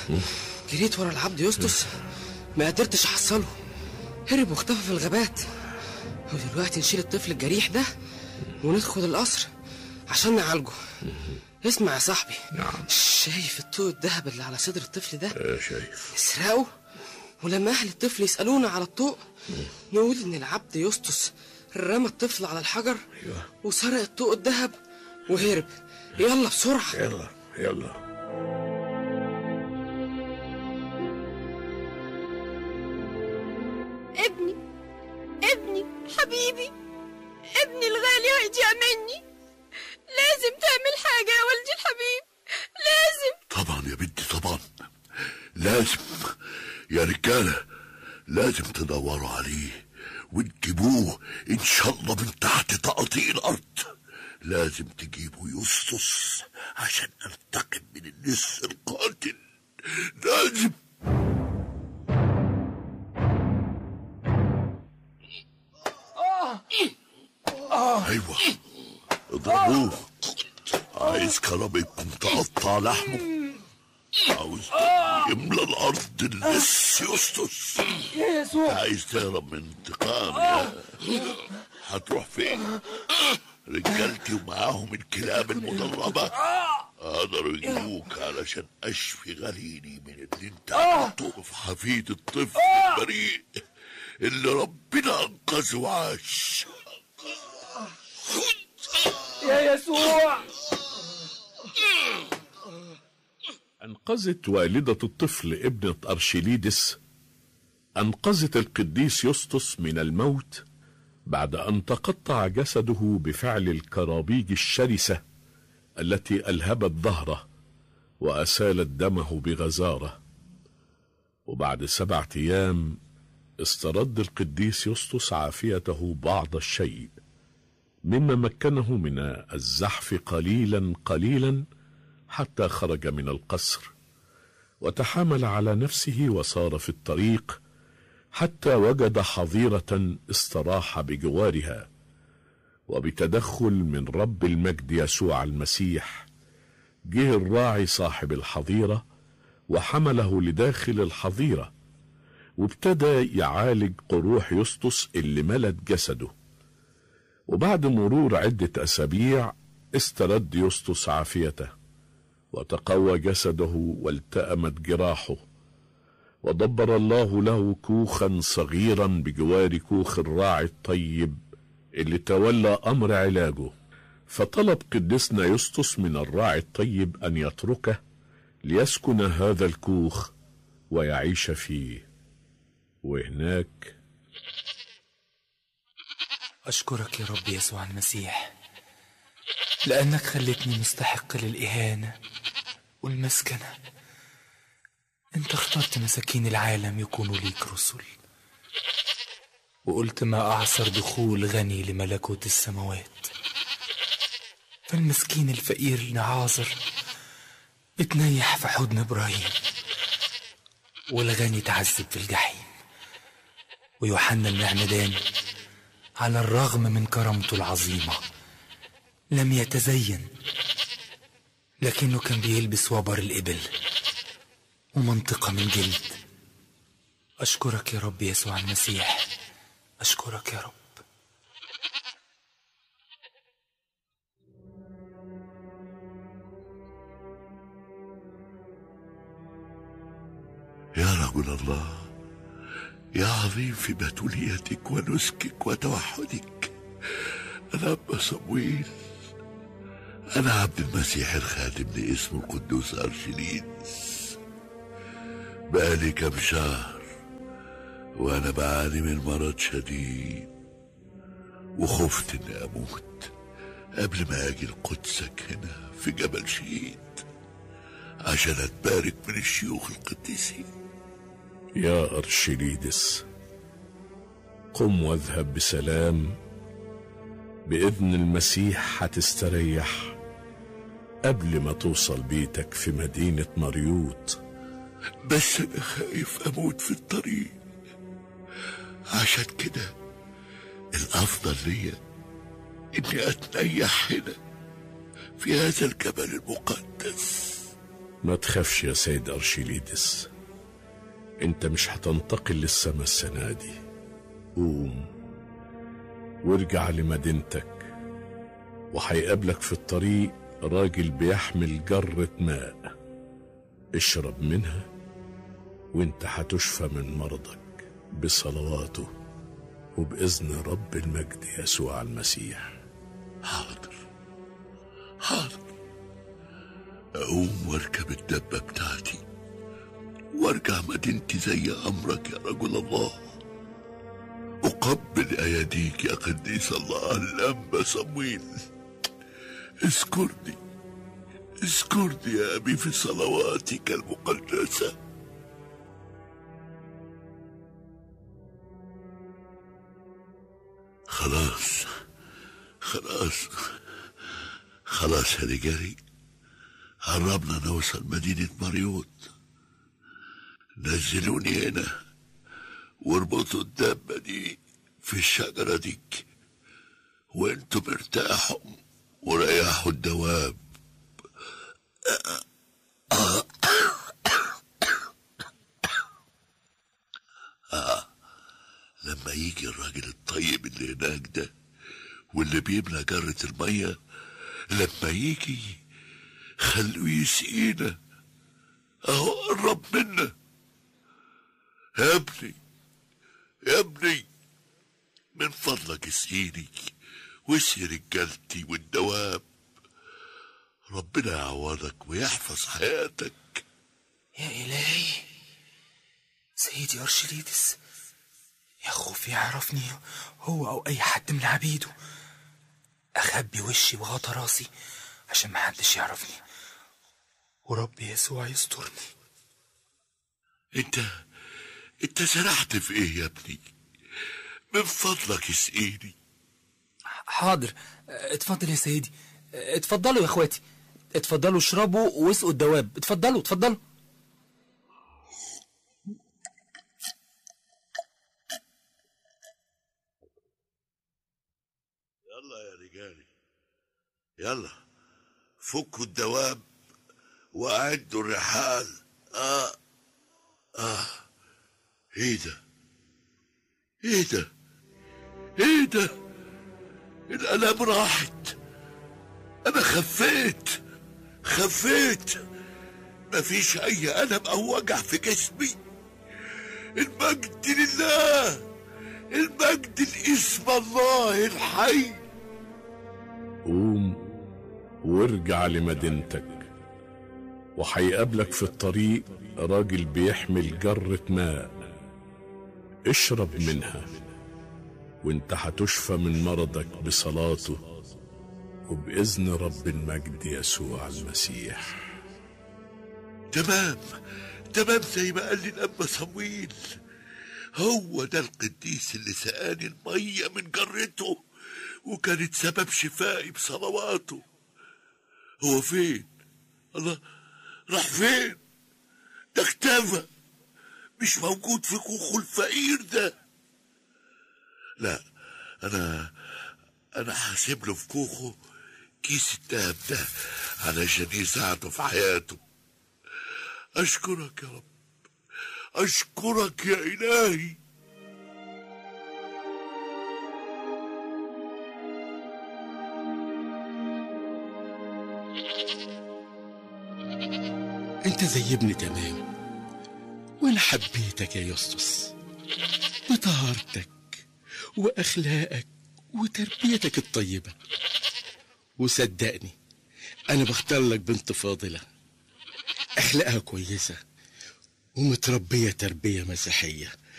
جريت ورا العبد يسطس ما قدرتش احصله هرب واختفى في الغابات ودلوقتي نشيل الطفل الجريح ده وندخل القصر عشان نعالجه اسمع يا صاحبي نعم. شايف الطوق الذهب اللي على صدر الطفل ده آه، شايف نسرقه ولما اهل الطفل يسالونا على الطوق نقول ان العبد يسطس رمى الطفل على الحجر ايوه وسرق الطوق الذهب وهرب يلا بسرعه يلا يلا ابني ابني حبيبي ابني الغالي هيضيع مني لازم تعمل حاجة يا ولدي الحبيب لازم طبعا يا بنتي طبعا لازم يا رجالة لازم تدوروا عليه وتجيبوه ان شاء الله من تحت تقاطيع الارض لازم تجيبوا يسطس عشان انتقم من اللص القاتل لازم ايوه اضربوه عايز كرامتكم تقطع لحمه عاوز يملى الارض اللص يسطس يا يسوع عايز تهرب من انتقام يا هتروح فين رجالتي ومعاهم الكلاب المدربة قدروا يجيبوك علشان اشفي غليلي من اللي انت عملته في حفيد الطفل البريء اللي ربنا انقذه وعاش يا يسوع أنقذت والدة الطفل ابنة أرشيليدس أنقذت القديس يسطس من الموت بعد أن تقطع جسده بفعل الكرابيج الشرسة التي ألهبت ظهره وأسالت دمه بغزارة وبعد سبعة أيام استرد القديس يسطس عافيته بعض الشيء مما مكنه من الزحف قليلا قليلا حتى خرج من القصر وتحامل على نفسه وصار في الطريق حتى وجد حظيره استراح بجوارها وبتدخل من رب المجد يسوع المسيح جه الراعي صاحب الحظيره وحمله لداخل الحظيره وابتدى يعالج قروح يسطس اللي ملت جسده وبعد مرور عده اسابيع استرد يسطس عافيته وتقوى جسده والتأمت جراحه ودبر الله له كوخا صغيرا بجوار كوخ الراعي الطيب اللي تولى امر علاجه فطلب قدسنا يسطس من الراعي الطيب ان يتركه ليسكن هذا الكوخ ويعيش فيه وهناك أشكرك يا رب يسوع المسيح لأنك خلتني مستحق للإهانة والمسكنة أنت اخترت مساكين العالم يكونوا ليك رسل وقلت ما أعسر دخول غني لملكوت السماوات فالمسكين الفقير نعاظر اتنيح في حضن إبراهيم والغني تعذب في الجحيم ويوحنا المعمدان على الرغم من كرامته العظيمة لم يتزين لكنه كان بيلبس وبر الإبل ومنطقة من جلد أشكرك يا رب يسوع المسيح أشكرك يا رب يا رجل الله يا عظيم في بتوليتك ونسكك وتوحدك أنا أبا صمويل أنا عبد المسيح الخادم لاسمه القدوس أرشليدس بقالي كم شهر وأنا بعاني من مرض شديد وخفت إني أموت قبل ما أجي لقدسك هنا في جبل شهيد عشان أتبارك من الشيوخ القديسين يا أرشليدس قم واذهب بسلام بإذن المسيح هتستريح قبل ما توصل بيتك في مدينة مريوط بس أنا خايف أموت في الطريق عشان كده الأفضل ليا إني أتنيح هنا في هذا الجبل المقدس ما تخافش يا سيد أرشيليدس انت مش هتنتقل للسما السنة دي قوم وارجع لمدينتك وهيقابلك في الطريق راجل بيحمل جرة ماء اشرب منها وانت هتشفى من مرضك بصلواته وبإذن رب المجد يسوع المسيح حاضر حاضر أقوم واركب الدبة بتاعتي وارجع مدينتي زي أمرك يا رجل الله أقبل أيديك يا قديس الله الأنبا صمويل اذكرني اذكرني يا أبي في صلواتك المقدسة خلاص خلاص خلاص يا رجالي قربنا نوصل مدينة مريوط نزلوني هنا واربطوا الدابة دي في الشجرة دي وانتم ارتاحوا وريحوا الدواب آه. لما يجي الراجل الطيب اللي هناك ده واللي بيملى جرة المية لما يجي خلوه يسقينا اهو قرب منا يا ابني يا ابني من فضلك اسقيني واسقي رجالتي والدواب ربنا يعوضك ويحفظ حياتك يا إلهي سيدي أرشليدس يا خوف يعرفني هو أو أي حد من عبيده أخبي وشي وغطى راسي عشان محدش يعرفني ورب يسوع يسترني انت انت سرحت في ايه يا ابني من فضلك اسقيني حاضر اتفضل يا سيدي اتفضلوا يا اخواتي اتفضلوا اشربوا واسقوا الدواب اتفضلوا اتفضلوا يلا يا رجالي يلا فكوا الدواب وأعدوا الرحال آه آه إيه ده؟ إيه ده؟ إيه ده؟ الآلام راحت أنا خفيت خفيت مفيش أي ألم أو وجع في جسمي المجد لله المجد لاسم الله الحي قوم وارجع لمدينتك وهيقابلك في الطريق راجل بيحمل جرة ماء اشرب منها وانت هتشفى من مرضك بصلاته وبإذن رب المجد يسوع المسيح تمام تمام زي ما قال لي الأب صمويل هو ده القديس اللي سقاني المية من جرته وكانت سبب شفائي بصلواته هو فين الله راح فين ده اختفى مش موجود في كوخه الفقير ده لا انا انا هسيب له في كوخه كيس الدهب ده علشان يساعده في حياته اشكرك يا رب اشكرك يا الهي انت زي ابني تمام وانا حبيتك يا يسطس بطهارتك واخلاقك وتربيتك الطيبه وصدقني انا بختار لك بنت فاضله اخلاقها كويسه ومتربيه تربيه مسيحيه